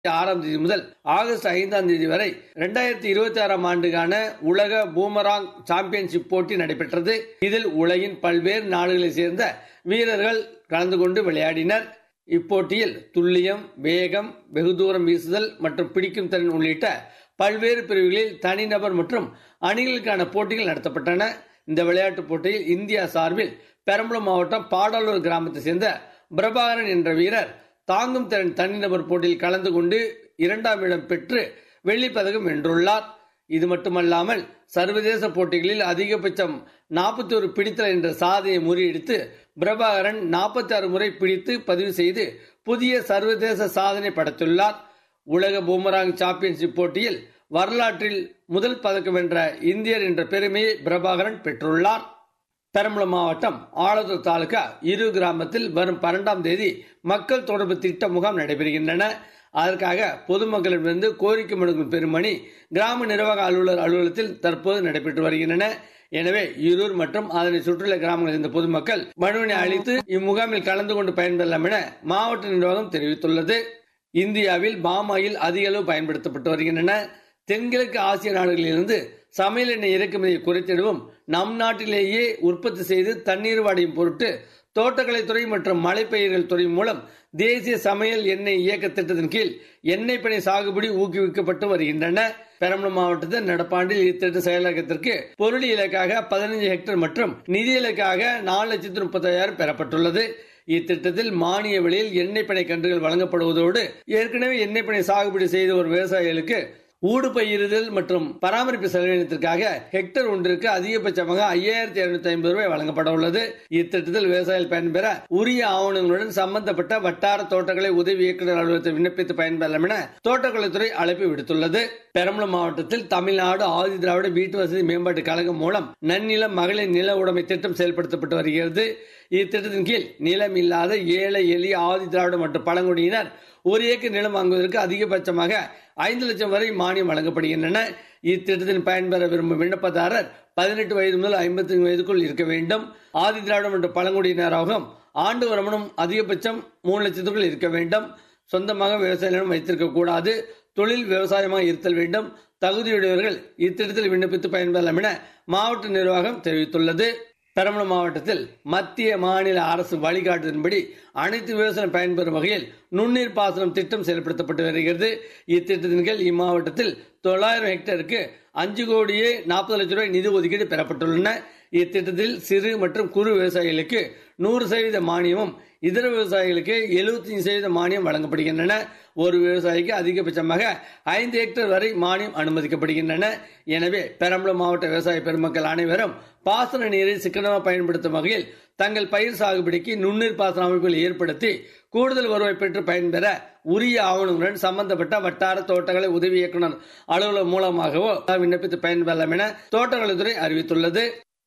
ஆறாம் தேதி முதல் ஆகஸ்ட் ஐந்தாம் தேதி வரை இரண்டாயிரத்தி இருபத்தி ஆறாம் ஆண்டுக்கான உலக பூமராங் சாம்பியன்ஷிப் போட்டி நடைபெற்றது இதில் உலகின் பல்வேறு நாடுகளைச் சேர்ந்த வீரர்கள் கலந்து கொண்டு விளையாடினர் இப்போட்டியில் துல்லியம் வேகம் வெகு தூரம் வீசுதல் மற்றும் பிடிக்கும் திறன் உள்ளிட்ட பல்வேறு பிரிவுகளில் தனிநபர் மற்றும் அணிகளுக்கான போட்டிகள் நடத்தப்பட்டன இந்த விளையாட்டுப் போட்டியில் இந்தியா சார்பில் பெரம்பலூர் மாவட்டம் பாடாலூர் கிராமத்தை சேர்ந்த பிரபாகரன் என்ற வீரர் தாங்கும் திறன் தனிநபர் போட்டியில் கலந்து கொண்டு இரண்டாம் இடம் பெற்று வெள்ளிப்பதக்கம் வென்றுள்ளார் இது மட்டுமல்லாமல் சர்வதேச போட்டிகளில் அதிகபட்சம் நாற்பத்தி ஒரு பிடித்தல் என்ற சாதனையை முறியடித்து பிரபாகரன் நாற்பத்தி ஆறு முறை பிடித்து பதிவு செய்து புதிய சர்வதேச சாதனை படைத்துள்ளார் உலக பூமராங் சாம்பியன்ஷிப் போட்டியில் வரலாற்றில் முதல் பதக்கம் வென்ற இந்தியர் என்ற பெருமையை பிரபாகரன் பெற்றுள்ளார் பெரம்பலூர் மாவட்டம் ஆலத்தூர் தாலுகா இரு கிராமத்தில் வரும் பன்னெண்டாம் தேதி மக்கள் தொடர்பு திட்ட முகாம் நடைபெறுகின்றன அதற்காக பொதுமக்களிடமிருந்து கோரிக்கை மனுக்கும் பெருமணி கிராம நிர்வாக அலுவலர் அலுவலகத்தில் தற்போது நடைபெற்று வருகின்றன எனவே ஈரூர் மற்றும் அதனை சுற்றியுள்ள கிராமங்களில் இருந்த பொதுமக்கள் மனுவினை அளித்து இம்முகாமில் கலந்து கொண்டு பயன்பெறலாம் என மாவட்ட நிர்வாகம் தெரிவித்துள்ளது இந்தியாவில் பாமாயில் அதிக அளவு பயன்படுத்தப்பட்டு வருகின்றன தென்கிழக்கு ஆசிய நாடுகளிலிருந்து சமையல் எண்ணெய் இறக்குமதியை குறைத்திடவும் நம் நாட்டிலேயே உற்பத்தி செய்து தண்ணீர் வாடையும் பொருட்டு தோட்டக்கலைத்துறை மற்றும் மலைப்பயிர்கள் துறை மூலம் தேசிய சமையல் எண்ணெய் இயக்க திட்டத்தின் கீழ் எண்ணெய் பனை சாகுபடி ஊக்குவிக்கப்பட்டு வருகின்றன பெரம்பலூர் மாவட்டத்தில் நடப்பாண்டில் இத்திட்ட செயலகத்திற்கு பொருள் இலக்காக பதினைஞ்சு ஹெக்டேர் மற்றும் நிதி இலக்காக நாலு லட்சத்து முப்பத்தாயிரம் பெறப்பட்டுள்ளது இத்திட்டத்தில் மானிய விலையில் எண்ணெய் பனை கன்றுகள் வழங்கப்படுவதோடு ஏற்கனவே எண்ணெய் பனை சாகுபடி செய்த ஒரு விவசாயிகளுக்கு ஊடு பயிரிதல் மற்றும் பராமரிப்பு செலவினத்திற்காக ஹெக்டேர் ஒன்றிற்கு அதிகபட்சமாக ஐயாயிரத்தி இருநூத்தி ஐம்பது ரூபாய் வழங்கப்பட உள்ளது இத்திட்டத்தில் விவசாயிகள் பயன்பெற உரிய ஆவணங்களுடன் சம்பந்தப்பட்ட வட்டார தோட்டக்கலை உதவி இயக்குநர் அலுவலகத்தை விண்ணப்பித்து பயன்பெறலாம் என தோட்டக்கலைத்துறை அழைப்பு விடுத்துள்ளது பெரம்பலூர் மாவட்டத்தில் தமிழ்நாடு ஆதி திராவிட வீட்டு வசதி மேம்பாட்டு கழகம் மூலம் நன்னிலம் மகளிர் நில உடைமை திட்டம் செயல்படுத்தப்பட்டு வருகிறது இத்திட்டத்தின் கீழ் நிலம் இல்லாத ஏழை எளிய ஆதி திராவிட மற்றும் பழங்குடியினர் ஒரு ஏக்கர் நிலம் வாங்குவதற்கு அதிகபட்சமாக ஐந்து லட்சம் வரை மானியம் வழங்கப்படுகின்றன இத்திட்டத்தின் பயன்பெற விரும்பும் விண்ணப்பதாரர் பதினெட்டு வயது முதல் ஐம்பத்தி வயதுக்குள் இருக்க வேண்டும் ஆதி திராவிடம் மற்றும் பழங்குடியினராகவும் ஆண்டு வருமானம் அதிகபட்சம் மூணு லட்சத்துக்குள் இருக்க வேண்டும் சொந்தமாக விவசாய நிலம் வைத்திருக்க கூடாது தொழில் விவசாயமாக இருத்தல் வேண்டும் தகுதியுடையவர்கள் இத்திட்டத்தில் விண்ணப்பித்து பயன்பெறலாம் என மாவட்ட நிர்வாகம் தெரிவித்துள்ளது பெரம்பலூர் மாவட்டத்தில் மத்திய மாநில அரசு வழிகாட்டுதன்படி அனைத்து விவசாயம் பயன்பெறும் வகையில் நுண்ணீர் பாசனம் திட்டம் செயல்படுத்தப்பட்டு வருகிறது இத்திட்டத்தின் கீழ் இம்மாவட்டத்தில் தொள்ளாயிரம் ஹெக்டேருக்கு அஞ்சு கோடியே நாற்பது லட்சம் ரூபாய் நிதி ஒதுக்கீடு பெறப்பட்டுள்ளன இத்திட்டத்தில் சிறு மற்றும் குறு விவசாயிகளுக்கு நூறு சதவீத மானியமும் இதர விவசாயிகளுக்கு எழுபத்தி சதவீத மானியம் வழங்கப்படுகின்றன ஒரு விவசாயிக்கு அதிகபட்சமாக ஐந்து ஹெக்டேர் வரை மானியம் அனுமதிக்கப்படுகின்றன எனவே பெரம்பலூர் மாவட்ட விவசாய பெருமக்கள் அனைவரும் பாசன நீரை சிக்கனமாக பயன்படுத்தும் வகையில் தங்கள் பயிர் சாகுபடிக்கு நுண்ணீர் பாசன அமைப்புகள் ஏற்படுத்தி கூடுதல் வருவாய் பெற்று பயன்பெற உரிய ஆவணங்களுடன் சம்பந்தப்பட்ட வட்டார தோட்டக்கலை உதவி இயக்குநர் அலுவலகம் மூலமாகவோ விண்ணப்பித்து பயன்பெறலாம் என தோட்டக்கலைத்துறை அறிவித்துள்ளது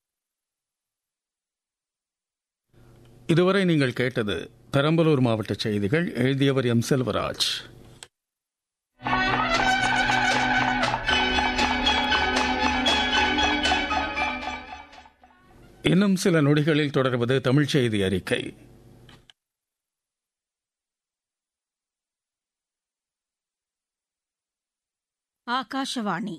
இதுவரை நீங்கள் கேட்டது பெரம்பலூர் மாவட்ட செய்திகள் எழுதியவர் எம் செல்வராஜ் இன்னும் சில நொடிகளில் தொடர்வது தமிழ் செய்தி அறிக்கை ஆகாஷவாணி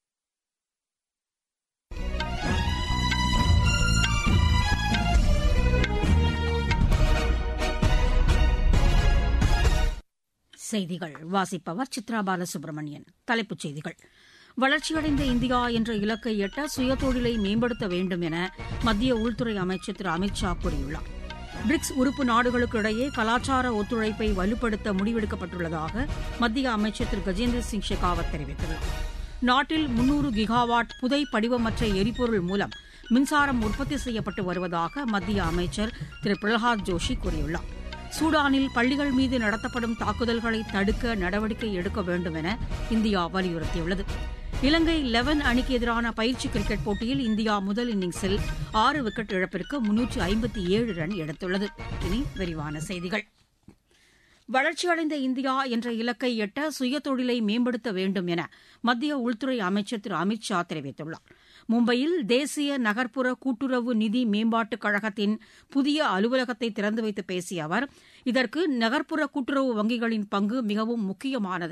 செய்திகள் வாசிப்பவர் சித்ரா பாலசுப்ரமணியன் தலைப்புச் செய்திகள் வளர்ச்சியடைந்த இந்தியா என்ற இலக்கை எட்ட சுயதொழிலை மேம்படுத்த வேண்டும் என மத்திய உள்துறை அமைச்சர் திரு அமித் ஷா கூறியுள்ளார் பிரிக்ஸ் உறுப்பு நாடுகளுக்கு இடையே கலாச்சார ஒத்துழைப்பை வலுப்படுத்த முடிவெடுக்கப்பட்டுள்ளதாக மத்திய அமைச்சர் திரு கஜேந்திர சிங் ஷெகாவத் தெரிவித்துள்ளார் நாட்டில் முன்னூறு கிகாவாட் புதை படிவமற்ற எரிபொருள் மூலம் மின்சாரம் உற்பத்தி செய்யப்பட்டு வருவதாக மத்திய அமைச்சர் திரு பிரகலாத் ஜோஷி கூறியுள்ளார் சூடானில் பள்ளிகள் மீது நடத்தப்படும் தாக்குதல்களை தடுக்க நடவடிக்கை எடுக்க வேண்டும் என இந்தியா வலியுறுத்தியுள்ளது இலங்கை லெவன் அணிக்கு எதிரான பயிற்சி கிரிக்கெட் போட்டியில் இந்தியா முதல் இன்னிங்ஸில் ஆறு விக்கெட் இழப்பிற்கு முன்னூற்று ஐம்பத்தி ஏழு ரன் எடுத்துள்ளது இனி விரிவான செய்திகள் வளர்ச்சியடைந்த இந்தியா என்ற இலக்கை எட்ட சுயதொழிலை மேம்படுத்த வேண்டும் என மத்திய உள்துறை அமைச்சர் திரு அமித் ஷா தெரிவித்துள்ளார் மும்பையில் தேசிய நகர்ப்புற கூட்டுறவு நிதி மேம்பாட்டுக் கழகத்தின் புதிய அலுவலகத்தை திறந்து வைத்து பேசிய அவர் இதற்கு நகர்ப்புற கூட்டுறவு வங்கிகளின் பங்கு மிகவும் முக்கியமானது